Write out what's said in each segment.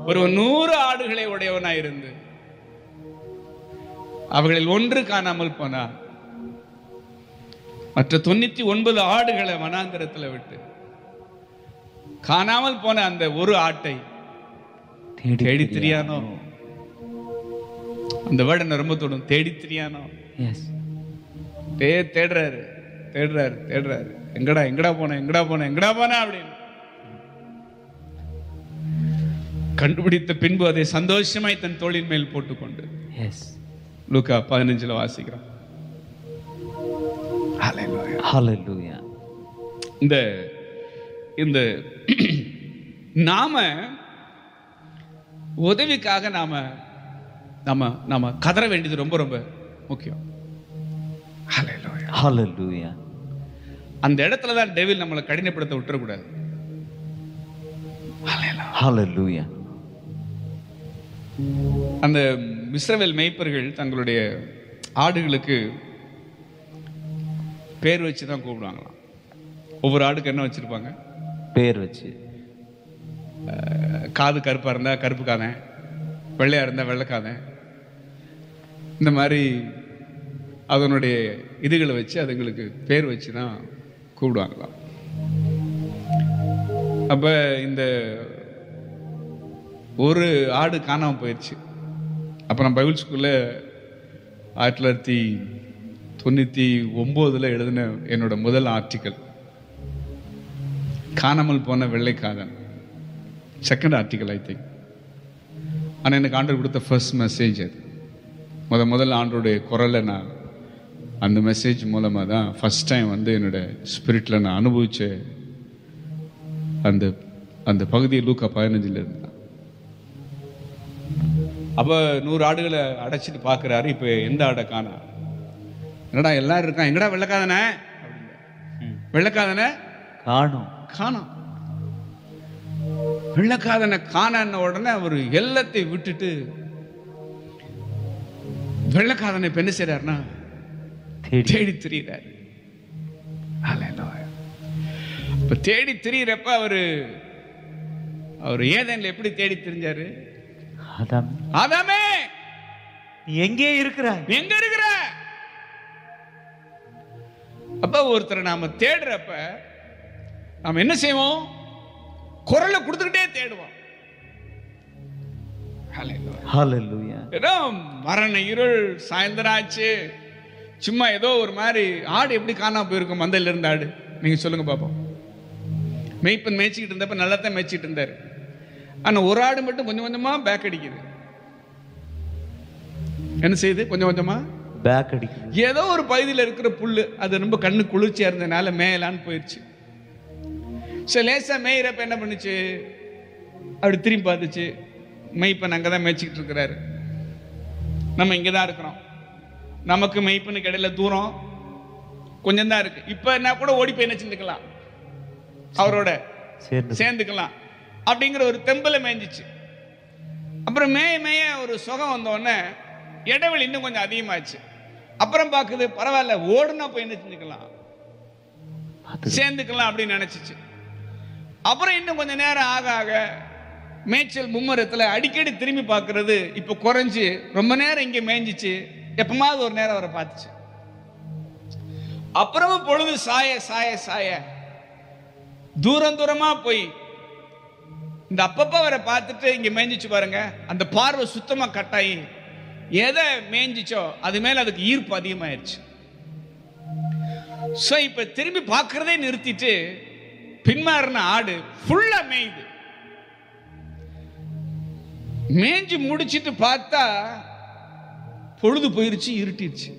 ஒரு நூறு ஆடுகளை உடையவனாயிருந்து அவைகளில் ஒன்று காணாமல் போனான் மற்ற தொண்ணூத்தி ஒன்பது ஆடுகளை வனாந்தரத்துல விட்டு காணாமல் போன அந்த ஒரு ஆட்டை தேடி திரியானோ அந்த வேர்டு என்ன ரொம்ப தொடும் தேடி திரியானோ எஸ் தே தேடுறாரு தேடுறாரு தேடுறாரு எங்கடா எங்கடா போன எங்கடா போன எங்கடா போன அப்படின்னு கண்டுபிடித்த பின்பு அதை சந்தோஷமாய் தன் தோளின் மேல் போட்டுக்கொண்டு எஸ் லூக்கா பதினஞ்சுல வாசிக்கிறோம் Hallelujah. ஹalleluya இந்த இந்த நாம உதவிக்காக நாம நாம நாம கதற வேண்டியது ரொம்ப ரொம்ப முக்கியம் Hallelujah. ஹalleluya அந்த இடத்துல தான் டெவில் நம்மளை கடினப்படுத்த விட்டுறக்கூடாது ஹalleluya அந்த மிஸ்ரவேல் மேய்ப்பர்கள் தங்களுடைய ஆடுகளுக்கு பேர் வச்சு தான் கூப்பிடுவாங்களாம் ஒவ்வொரு ஆடுக்கு என்ன வச்சிருப்பாங்க பேர் வச்சு அஹ், காது கருப்பா இருந்தா கருப்பு காதன் வெள்ளையா இருந்தா வெள்ளைக்காதன் இந்த மாதிரி அதனுடைய இதுகளை வச்சு அதுங்களுக்கு பேர் வச்சு தான் கூப்பிடுவாங்களாம் அப்ப இந்த ஒரு ஆடு காணாம போயிடுச்சு அப்ப நான் பைபிள் ஸ்கூல்ல ஆயிரத்தி தொள்ளாயிரத்தி தொண்ணூத்தி ஒன்பதுல எழுதின என்னோட முதல் ஆர்டிக்கல் காணாமல் போன வெள்ளைக்காதன் செகண்ட் ஆர்டிக்கல் ஐ திங்க் ஆனால் எனக்கு ஆண்டவர் கொடுத்த ஃபர்ஸ்ட் மெசேஜ் அது முத முதல்ல ஆண்டருடைய குரலை நான் அந்த மெசேஜ் மூலமாக தான் ஃபர்ஸ்ட் டைம் வந்து என்னோட ஸ்பிரிட்டில் நான் அனுபவிச்ச அந்த அந்த பகுதியை லூக்கா பதினஞ்சில் இருந்தான் அப்போ நூறு ஆடுகளை அடைச்சிட்டு பார்க்குறாரு இப்போ எந்த ஆடை காணா என்னடா எல்லாரும் இருக்கான் எங்கடா வெள்ளக்காதனே வெள்ளக்காதனே காணும் காணோம் வெள்ளக்காதனை காணன உடனே அவர் எல்லாத்தையும் விட்டுட்டு வெள்ளக்காதனை இப்ப என்ன செய்யறாருன்னா தேடி தேடி திரியிறாரு Hallelujah. இப்ப தேடி திரியிறப்ப அவரு அவர் ஏதேன்ல எப்படி தேடி திரிஞ்சாரு அதான் ஆதாமே நீ எங்கே இருக்கிறாய் நீ எங்க இருக்கிற அப்ப ஒருத்தரை நாம தேடுறப்ப நாம என்ன செய்வோம் குரலை கொடுத்துக்கிட்டே தேடுவோம் Hallelujah. ஹalleluya ஏதோ மரண இருள் சாயந்தரம் ஆச்சு சும்மா ஏதோ ஒரு மாதிரி ஆடு எப்படி காணாம போயிருக்கும் மந்தையில இருந்த ஆடு நீங்க சொல்லுங்க பாப்போம் மேய்ப்பன் மேய்ச்சிக்கிட்டு இருந்தப்ப நல்லா தான் மேய்ச்சிட்டு இருந்தாரு ஆனா ஒரு ஆடு மட்டும் கொஞ்சம் கொஞ்சமா பேக் அடிக்குது என்ன செய்யுது கொஞ்சம் கொஞ்சமா பேக் அடிக்குது ஏதோ ஒரு பகுதியில் இருக்கிற புல்லு அது ரொம்ப கண்ணு குளிர்ச்சியா இருந்தனால மேயலான்னு போயிடுச்சு சரி லேசா மேயிறப்ப என்ன பண்ணுச்சு அப்படி திரும்பி பார்த்துச்சு மெய்ப்பன் அங்கே தான் மேய்ச்சிக்கிட்டு இருக்கிறாரு நம்ம இங்கே தான் இருக்கிறோம் நமக்கு மெய்ப்பனுக்கு இடையில தூரம் கொஞ்சம் தான் இருக்கு இப்போ என்ன கூட ஓடி போய் என்ன செஞ்சுக்கலாம் அவரோட சேர்ந்து சேர்ந்துக்கலாம் அப்படிங்கிற ஒரு தெம்பல மேய்ஞ்சிச்சு அப்புறம் மேய மேய ஒரு சுகம் வந்த உடனே இடைவெளி இன்னும் கொஞ்சம் அதிகமாச்சு அப்புறம் பார்க்குது பரவாயில்ல ஓடுனா போய் என்ன செஞ்சுக்கலாம் பார்த்து சேர்ந்துக்கலாம் அப்படின்னு நினைச்சிச்சு அப்புறம் இன்னும் கொஞ்ச நேரம் ஆக ஆக மேய்ச்சல் மும்முரத்துல அடிக்கடி திரும்பி பார்க்கிறது இப்போ குறைஞ்சு ரொம்ப நேரம் இங்க மேய்ஞ்சிச்சு எப்பமாவது ஒரு நேரம் அவரை பார்த்துச்சு அப்புறமும் பொழுது சாய சாய சாய தூரம் தூரமா போய் இந்த அப்பப்ப அவரை பார்த்துட்டு இங்க மேய்ஞ்சிச்சு பாருங்க அந்த பார்வை சுத்தமா கட்டாயி எதை மேய்ஞ்சிச்சோ அது மேல அதுக்கு ஈர்ப்பு அதிகமாயிருச்சு ஸோ இப்போ திரும்பி பார்க்கறதே நிறுத்திட்டு பின்மாறின ஆடு ஃபுல்லா மேயுது மேய்ஞ்சு முடிச்சிட்டு பார்த்தா பொழுது போயிருச்சு இருட்டிருச்சு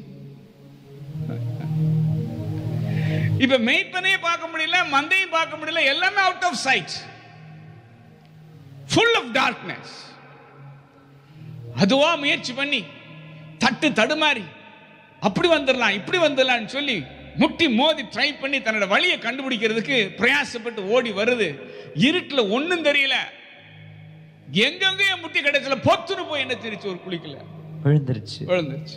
இப்ப மேய்ப்பனையே பார்க்க முடியல மந்தையும் பார்க்க முடியல எல்லாமே out of sight full of darkness அதுவா முயற்சி பண்ணி தட்டு தடுமாறி அப்படி வந்துடலாம் இப்படி வந்துடலாம்னு சொல்லி முட்டி மோதி ட்ரை பண்ணி தன்னோட வழியை கண்டுபிடிக்கிறதுக்கு பிரயாசப்பட்டு ஓடி வருது இருட்டுல ஒண்ணும் தெரியல எங்கெங்கேயோ முட்டி கிடைச்சல பொத்துன்னு போய் என்ன தெரிச்சு ஒரு குளிக்கல விழுந்துருச்சு விழுந்துருச்சு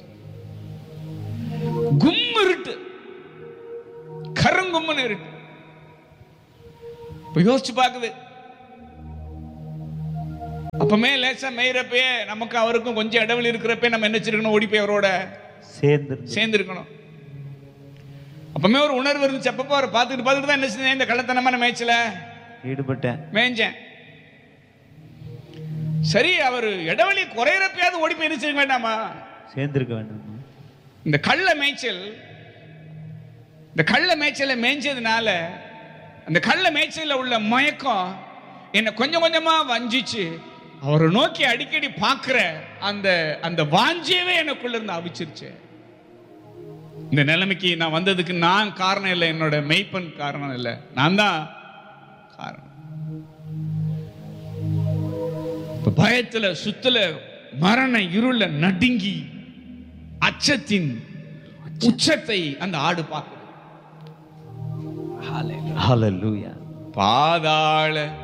கும் இருட்டு கருங்கும்னு இருட்டு இப்ப யோசிச்சு பார்க்குது அப்பமே லேசா மேயிறப்பயே நமக்கு அவருக்கும் கொஞ்சம் இடைவெளி இருக்கிறப்ப நம்ம என்ன வச்சிருக்கணும் ஓடி போய் அவரோட சேர்ந்து சேர்ந்துருக்கணும் அப்பமே ஒரு உணர்வு இருந்துச்சு அப்பப்போ அவரை பார்த்துட்டு பார்த்துட்டு தான் என்ன செஞ்சேன் இந்த கள்ளத்தனமான மேய்ச்சல ஈடுபட்டேன் மேய்ஞ்சேன் சரி அவர் இடைவெளி குறையிறப்பயாவது ஓடி போய் என்ன செய்ய வேண்டாமா சேர்ந்திருக்க வேண்டும் இந்த கள்ள மேய்ச்சல் இந்த கள்ள மேய்ச்சலை மேய்ஞ்சதுனால அந்த கள்ள மேய்ச்சல்ல உள்ள மயக்கம் என்னை கொஞ்சம் கொஞ்சமா வஞ்சிச்சு அவரை நோக்கி அடிக்கடி பார்க்கிற அந்த அந்த வாஞ்சியவே எனக்குள்ள இருந்து அவிச்சிருச்சு இந்த நிலைமைக்கு நான் வந்ததுக்கு நான் காரணம் இல்லை என்னோட மெய்ப்பன் காரணம் இல்லை நான் தான் காரணம் இப்ப பயத்துல சுத்துல மரண இருள நடுங்கி அச்சத்தின் உச்சத்தை அந்த ஆடு பார்க்குது ஹalleluya பாதாள